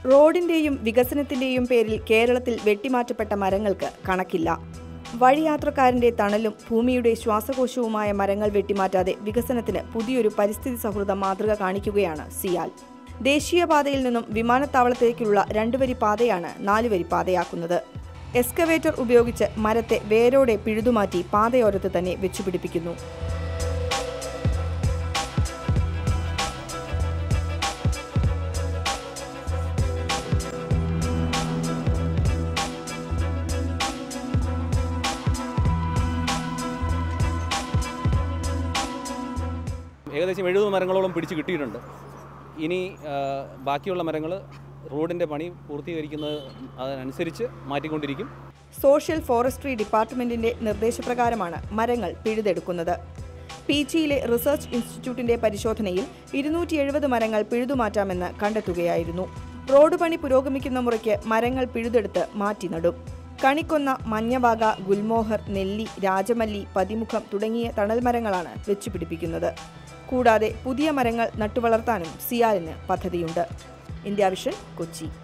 റോഡിന്റെയും വികസനത്തിന്റെയും പേരിൽ കേരളത്തിൽ വെട്ടിമാറ്റപ്പെട്ട മരങ്ങൾക്ക് കണക്കില്ല വഴിയാത്രക്കാരന്റെ തണലും ഭൂമിയുടെ ശ്വാസകോശവുമായ മരങ്ങൾ വെട്ടിമാറ്റാതെ വികസനത്തിന് പുതിയൊരു പരിസ്ഥിതി സൗഹൃദ മാതൃക കാണിക്കുകയാണ് സിയാൽ ദേശീയപാതയിൽ നിന്നും വിമാനത്താവളത്തിലേക്കുള്ള രണ്ടുവരി പാതയാണ് നാലുവരി പാതയാക്കുന്നത് എസ്കവേറ്റർ ഉപയോഗിച്ച് മരത്തെ വേരോടെ പിഴുതുമാറ്റി പാതയോരത്ത് തന്നെ വെച്ചുപിടിപ്പിക്കുന്നു ഏകദേശം എഴുപത് മരങ്ങളോളം പിടിച്ച് കിട്ടിയിട്ടുണ്ട് ഇനി ആ, ബാക്കിയുള്ള മരങ്ങൾ റോഡിൻ്റെ പണി പൂർത്തീകരിക്കുന്നത് അതിനനുസരിച്ച് മാറ്റിക്കൊണ്ടിരിക്കും സോഷ്യൽ ഫോറസ്ട്രി ഡിപ്പാർട്ട്മെന്റിന്റെ നിർദ്ദേശപ്രകാരമാണ് മരങ്ങൾ പിഴുതെടുക്കുന്നത് പി ജിയിലെ റിസർച്ച് ഇൻസ്റ്റിറ്റ്യൂട്ടിന്റെ പരിശോധനയിൽ ഇരുന്നൂറ്റി എഴുപത് മരങ്ങൾ പിഴുതുമാറ്റാമെന്ന് കണ്ടെത്തുകയായിരുന്നു റോഡ് പണി പുരോഗമിക്കുന്ന മുറയ്ക്ക് മരങ്ങൾ പിഴുതെടുത്ത് മാറ്റി നടും കണിക്കൊന്ന മഞ്ഞവാക ഗുൽമോഹർ നെല്ലി രാജമല്ലി പതിമുഖം തുടങ്ങിയ തണൽ മരങ്ങളാണ് വെച്ചുപിടിപ്പിക്കുന്നത് കൂടാതെ പുതിയ മരങ്ങൾ നട്ടുവളർത്താനും സിയാലിന് പദ്ധതിയുണ്ട് ഇന്ത്യ വിഷൻ കൊച്ചി